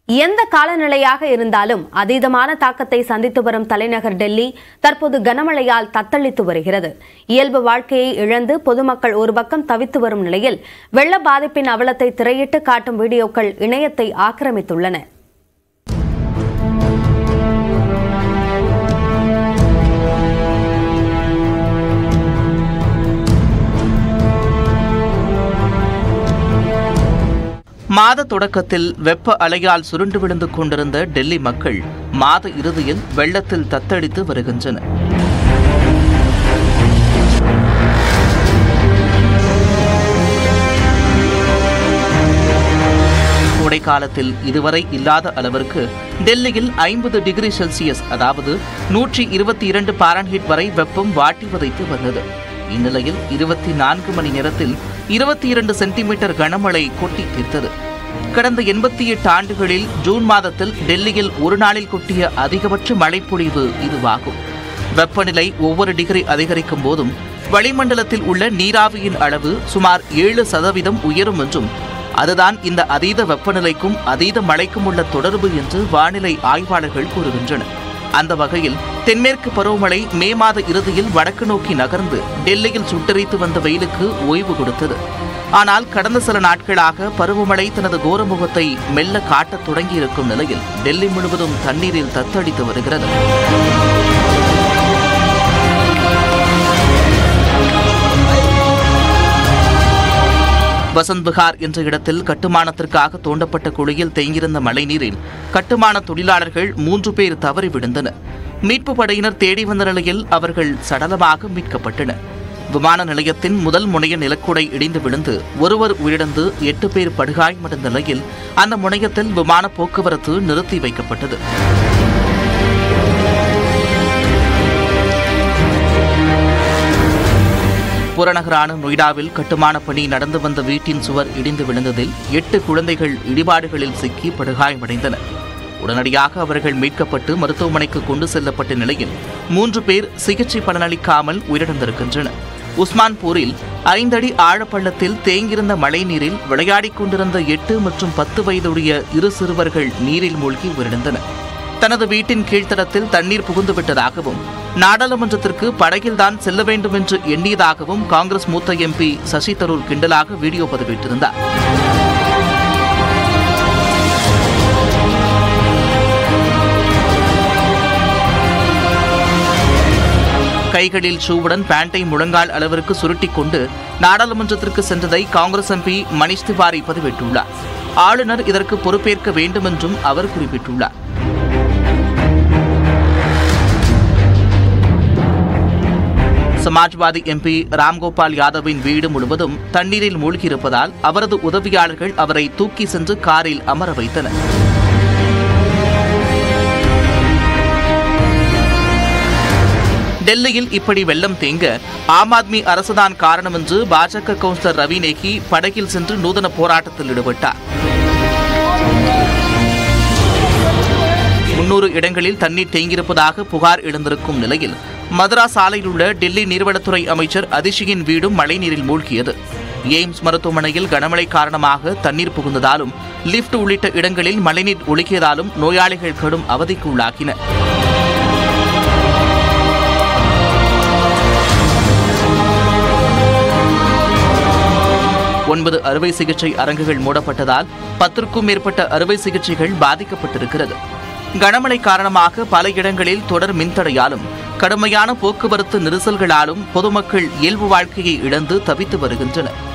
எந்த காலநிலையாக இருந்தாலும் அதீதமான தாக்கத்தை சந்தித்து வரும் தலைநகர் டெல்லி தற்போது கனமழையால் தத்தளித்து வருகிறது இயல்பு வாழ்க்கையை இழந்து பொதுமக்கள் ஒரு பக்கம் தவித்து வரும் நிலையில் வெள்ள பாதிப்பின் அவலத்தை திரையிட்டு காட்டும் வீடியோக்கள் இணையத்தை ஆக்கிரமித்துள்ளன மாத தொடக்கத்தில் வெப்ப அலையால் சுருண்டு விழுந்து கொண்டிருந்த டெல்லி மக்கள் மாத இறுதியில் வெள்ளத்தில் தத்தளித்து வருகின்றனர் கோடை காலத்தில் இதுவரை இல்லாத அளவிற்கு டெல்லியில் ஐம்பது டிகிரி செல்சியஸ் அதாவது நூற்றி இருபத்தி இரண்டு பாரன்ஹீட் வரை வெப்பம் வாட்டி வதைத்து வந்தது இந்நிலையில் இருபத்தி நான்கு மணி நேரத்தில் இருபத்தி இரண்டு சென்டிமீட்டர் கனமழை கொட்டி தீர்த்தது கடந்த எண்பத்தி எட்டு ஆண்டுகளில் ஜூன் மாதத்தில் டெல்லியில் ஒரு நாளில் கொட்டிய அதிகபட்ச மழைப்பொழிவு இதுவாகும் வெப்பநிலை ஒவ்வொரு டிகிரி அதிகரிக்கும் போதும் வளிமண்டலத்தில் உள்ள நீராவியின் அளவு சுமார் ஏழு சதவீதம் உயரும் என்றும் அதுதான் இந்த அதீத வெப்பநிலைக்கும் அதீத மழைக்கும் உள்ள தொடர்பு என்று வானிலை ஆய்வாளர்கள் கூறுகின்றனர் அந்த வகையில் தென்மேற்கு பருவமழை மே மாத இறுதியில் வடக்கு நோக்கி நகர்ந்து டெல்லியில் சுட்டரித்து வந்த வெயிலுக்கு ஓய்வு கொடுத்தது ஆனால் கடந்த சில நாட்களாக பருவமழை தனது கோரமுகத்தை மெல்ல காட்டத் தொடங்கியிருக்கும் நிலையில் டெல்லி முழுவதும் தண்ணீரில் தத்தளித்து வருகிறது வசந்த் விஹார் என்ற இடத்தில் கட்டுமானத்திற்காக தோண்டப்பட்ட குழியில் தேங்கியிருந்த மழைநீரில் கட்டுமான தொழிலாளர்கள் மூன்று பேர் தவறி விழுந்தனர் மீட்பு படையினர் தேடி வந்த நிலையில் அவர்கள் சடலமாக மீட்கப்பட்டனர் விமான நிலையத்தின் முதல் முனைய நிலக்குடை இடிந்து விழுந்து ஒருவர் உயிரிழந்து எட்டு பேர் படுகாயமடைந்த நிலையில் அந்த முனையத்தில் விமான போக்குவரத்து நிறுத்தி வைக்கப்பட்டது புறநகரான நொய்டாவில் கட்டுமான பணி நடந்து வந்த வீட்டின் சுவர் இடிந்து விழுந்ததில் எட்டு குழந்தைகள் இடிபாடுகளில் சிக்கி படுகாயமடைந்தனர் உடனடியாக அவர்கள் மீட்கப்பட்டு மருத்துவமனைக்கு கொண்டு செல்லப்பட்ட நிலையில் மூன்று பேர் சிகிச்சை பலனளிக்காமல் உயிரிழந்திருக்கின்றனர் உஸ்மான்பூரில் ஐந்தடி ஆழப்பள்ளத்தில் தேங்கியிருந்த மழைநீரில் விளையாடிக் கொண்டிருந்த எட்டு மற்றும் பத்து வயதுடைய இரு சிறுவர்கள் நீரில் மூழ்கி உயிரிழந்தனர் தனது வீட்டின் கீழ்த்தளத்தில் தண்ணீர் புகுந்து விட்டதாகவும் நாடாளுமன்றத்திற்கு படகில்தான் செல்ல வேண்டும் என்று எண்ணியதாகவும் காங்கிரஸ் மூத்த எம்பி சசி தரூர் கிண்டலாக வீடியோ பதிவிட்டிருந்தார் கைகளில் ஷூவுடன் பேண்டை முழங்கால் அளவிற்கு சுருட்டிக் கொண்டு நாடாளுமன்றத்திற்கு சென்றதை காங்கிரஸ் எம்பி மணிஷ் திவாரி பதிவிட்டுள்ளார் ஆளுநர் இதற்கு பொறுப்பேற்க வேண்டும் என்றும் அவர் குறிப்பிட்டுள்ளார் சமாஜ்வாதி எம்பி ராம்கோபால் யாதவின் வீடு முழுவதும் தண்ணீரில் மூழ்கியிருப்பதால் அவரது உதவியாளர்கள் அவரை தூக்கி சென்று காரில் அமர வைத்தனர் டெல்லியில் இப்படி வெள்ளம் தேங்க ஆம் ஆத்மி அரசுதான் காரணம் என்று பாஜக கவுன்சிலர் ரவி நேகி படகில் சென்று நூதன போராட்டத்தில் ஈடுபட்டார் முன்னூறு இடங்களில் தண்ணீர் தேங்கியிருப்பதாக புகார் எழுந்திருக்கும் நிலையில் மதராஸ் சாலையில் உள்ள டெல்லி நீர்வளத்துறை அமைச்சர் அதிஷியின் வீடும் மழைநீரில் மூழ்கியது எய்ம்ஸ் மருத்துவமனையில் கனமழை காரணமாக தண்ணீர் புகுந்ததாலும் லிப்ட் உள்ளிட்ட இடங்களில் மழைநீர் ஒழுகியதாலும் நோயாளிகள் கடும் அவதிக்கு உள்ளாகினர் ஒன்பது அறுவை சிகிச்சை அரங்குகள் மூடப்பட்டதால் பத்திற்கும் மேற்பட்ட அறுவை சிகிச்சைகள் பாதிக்கப்பட்டிருக்கிறது கனமழை காரணமாக பல இடங்களில் தொடர் மின்தடையாலும் கடுமையான போக்குவரத்து நெரிசல்களாலும் பொதுமக்கள் இயல்பு வாழ்க்கையை இழந்து தவித்து வருகின்றனர்